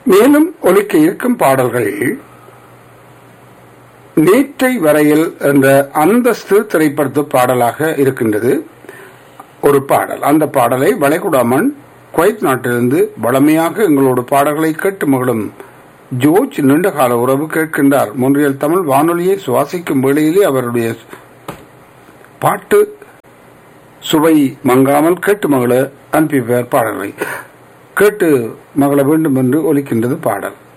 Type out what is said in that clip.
மேலும் ஒலிக்க இருக்கும் பாடல்கள் நேற்றை வரையில் என்ற அந்தஸ்து திரைப்படத்து பாடலாக இருக்கின்றது ஒரு பாடல் அந்த பாடலை வளைகுடாமன் குவைத் நாட்டிலிருந்து வளமையாக எங்களோட பாடல்களை கேட்டு மகளும் ஜோர்ஜ் நீண்டகால உறவு கேட்கின்றார் மொன்றியல் தமிழ் வானொலியை சுவாசிக்கும் வேளையிலே அவருடைய பாட்டு சுவை மங்காமல் கேட்டு மகள அனுப்பிப்பார் பாடல்களை கேட்டு மகள வேண்டும் என்று ஒலிக்கின்றது பாடல்